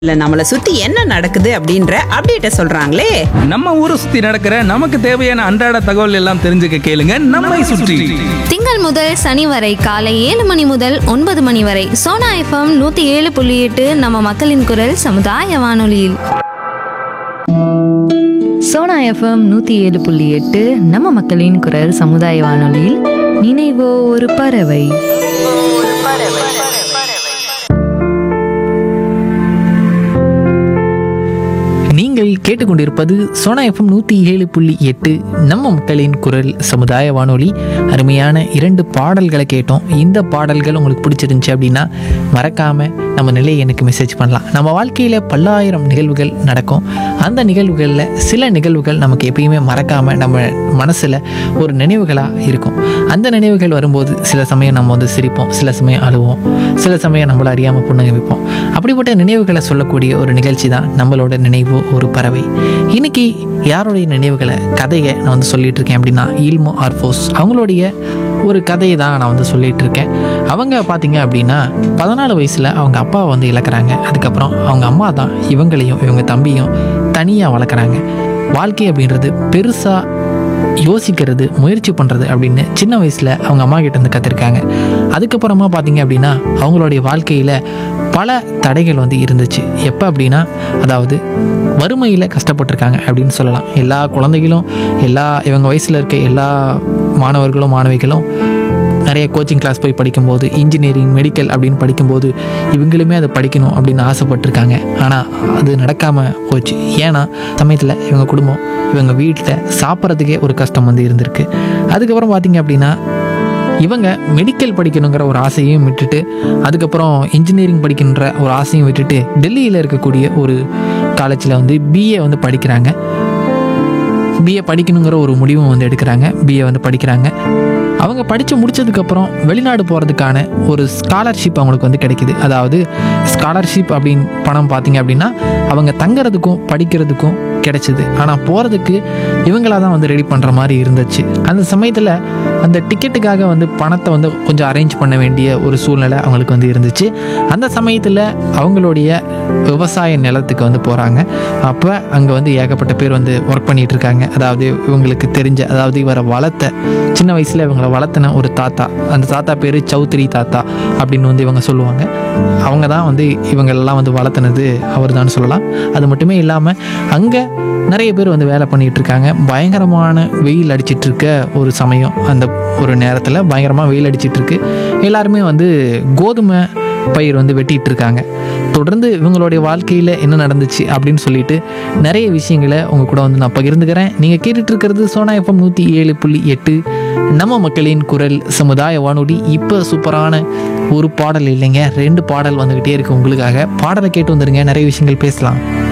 இல்ல நம்மள சுத்தி என்ன நடக்குது அப்படின்ற அப்டேட்ட சொல்றாங்களே நம்ம ஊரை சுத்தி நடக்கிற நமக்கு தேவையான அன்றாட தகவல் எல்லாம் தெரிஞ்சுக்க கேளுங்க நம்மை சுற்றி திங்கள் முதல் சனி வரை காலை ஏழு மணி முதல் ஒன்பது மணி வரை சோனா எஃப்எம் நூத்தி ஏழு புள்ளி எட்டு நம்ம மக்களின் குரல் சமுதாய வானொலியில் சோனா எஃப்எம் நூற்றி ஏழு புள்ளி எட்டு நம்ம மக்களின் குரல் சமுதாய வானொலியில் நினைவோ ஒரு பறவை நீங்கள் கேட்டுக்கொண்டிருப்பது சோனா எஃப்எம் நூற்றி ஏழு புள்ளி எட்டு நம்ம மக்களின் குரல் சமுதாய வானொலி அருமையான இரண்டு பாடல்களை கேட்டோம் இந்த பாடல்கள் உங்களுக்கு பிடிச்சிருந்துச்சு அப்படின்னா மறக்காம நம்ம நிலையை எனக்கு மெசேஜ் பண்ணலாம் நம்ம வாழ்க்கையில் பல்லாயிரம் நிகழ்வுகள் நடக்கும் அந்த நிகழ்வுகளில் சில நிகழ்வுகள் நமக்கு எப்பயுமே மறக்காம நம்ம மனசில் ஒரு நினைவுகளாக இருக்கும் அந்த நினைவுகள் வரும்போது சில சமயம் நம்ம வந்து சிரிப்போம் சில சமயம் அழுவோம் சில சமயம் நம்மளை அறியாமல் புன்னகை வைப்போம் அப்படிப்பட்ட நினைவுகளை சொல்லக்கூடிய ஒரு நிகழ்ச்சி தான் நம்மளோட நினைவு ஒரு பறவை இன்னைக்கு யாருடைய நினைவுகளை கதையை நான் வந்து சொல்லிட்டு இருக்கேன் அப்படின்னா ஈல்மோ ஆர்ஃபோஸ் அவங்களுடைய ஒரு கதையை தான் நான் வந்து சொல்லிட்டு இருக்கேன் அவங்க பார்த்தீங்க அப்படின்னா பதினாலு வயசில் அவங்க அப்பாவை வந்து இழக்கிறாங்க அதுக்கப்புறம் அவங்க அம்மா தான் இவங்களையும் இவங்க தம்பியும் தனியாக வளர்க்குறாங்க வாழ்க்கை அப்படின்றது பெருசாக யோசிக்கிறது முயற்சி பண்ணுறது அப்படின்னு சின்ன வயசில் அவங்க அம்மா கிட்ட இருந்து கற்றுருக்காங்க அதுக்கப்புறமா பார்த்தீங்க அப்படின்னா அவங்களுடைய வாழ்க்கையில் பல தடைகள் வந்து இருந்துச்சு எப்போ அப்படின்னா அதாவது வறுமையில் கஷ்டப்பட்டிருக்காங்க அப்படின்னு சொல்லலாம் எல்லா குழந்தைகளும் எல்லா இவங்க வயசில் இருக்க எல்லா மாணவர்களும் மாணவிகளும் நிறைய கோச்சிங் கிளாஸ் போய் படிக்கும்போது இன்ஜினியரிங் மெடிக்கல் அப்படின்னு படிக்கும்போது இவங்களுமே அதை படிக்கணும் அப்படின்னு ஆசைப்பட்டிருக்காங்க ஆனால் அது நடக்காமல் போச்சு ஏன்னா சமயத்தில் இவங்க குடும்பம் இவங்க வீட்டில் சாப்பிட்றதுக்கே ஒரு கஷ்டம் வந்து இருந்திருக்கு அதுக்கப்புறம் பார்த்தீங்க அப்படின்னா இவங்க மெடிக்கல் படிக்கணுங்கிற ஒரு ஆசையும் விட்டுட்டு அதுக்கப்புறம் இன்ஜினியரிங் படிக்கின்ற ஒரு ஆசையும் விட்டுட்டு டெல்லியில் இருக்கக்கூடிய ஒரு காலேஜில் வந்து பிஏ வந்து படிக்கிறாங்க பிஏ படிக்கணுங்கிற ஒரு முடிவும் வந்து எடுக்கிறாங்க பிஏ வந்து படிக்கிறாங்க அவங்க படித்து முடிச்சதுக்கப்புறம் வெளிநாடு போகிறதுக்கான ஒரு ஸ்காலர்ஷிப் அவங்களுக்கு வந்து கிடைக்குது அதாவது ஸ்காலர்ஷிப் அப்படின்னு பணம் பார்த்தீங்க அப்படின்னா அவங்க தங்குறதுக்கும் படிக்கிறதுக்கும் கிடைச்சிது ஆனால் போகிறதுக்கு இவங்களா தான் வந்து ரெடி பண்ணுற மாதிரி இருந்துச்சு அந்த சமயத்தில் அந்த டிக்கெட்டுக்காக வந்து பணத்தை வந்து கொஞ்சம் அரேஞ்ச் பண்ண வேண்டிய ஒரு சூழ்நிலை அவங்களுக்கு வந்து இருந்துச்சு அந்த சமயத்தில் அவங்களுடைய விவசாய நிலத்துக்கு வந்து போகிறாங்க அப்போ அங்கே வந்து ஏகப்பட்ட பேர் வந்து ஒர்க் பண்ணிட்டு இருக்காங்க அதாவது இவங்களுக்கு தெரிஞ்ச அதாவது இவரை வளர்த்த சின்ன வயசில் இவங்களை வளர்த்தின ஒரு தாத்தா அந்த தாத்தா பேர் சௌத்ரி தாத்தா அப்படின்னு வந்து இவங்க சொல்லுவாங்க அவங்க தான் வந்து இவங்களெல்லாம் வந்து வளர்த்துனது அவர் தான் சொல்லலாம் அது மட்டுமே இல்லாமல் அங்கே நிறைய பேர் வந்து வேலை பண்ணிட்டு இருக்காங்க பயங்கரமான வெயில் அடிச்சிட்டு இருக்க ஒரு சமயம் அந்த ஒரு நேரத்தில் பயங்கரமாக வெயில் அடிச்சிட்டு இருக்கு எல்லாருமே வந்து கோதுமை பயிர் வந்து வெட்டிட்டு இருக்காங்க தொடர்ந்து இவங்களுடைய வாழ்க்கையில் என்ன நடந்துச்சு அப்படின்னு சொல்லிட்டு நிறைய விஷயங்களை உங்க கூட வந்து நான் பகிர்ந்துக்கிறேன் நீங்கள் கேட்டுட்டு இருக்கிறது சோனா எஃப்எம் நூற்றி ஏழு புள்ளி எட்டு நம்ம மக்களின் குரல் சமுதாய வானொலி இப்போ சூப்பரான ஒரு பாடல் இல்லைங்க ரெண்டு பாடல் வந்துக்கிட்டே இருக்கு உங்களுக்காக பாடலை கேட்டு வந்துருங்க நிறைய விஷயங்கள் பேசலாம்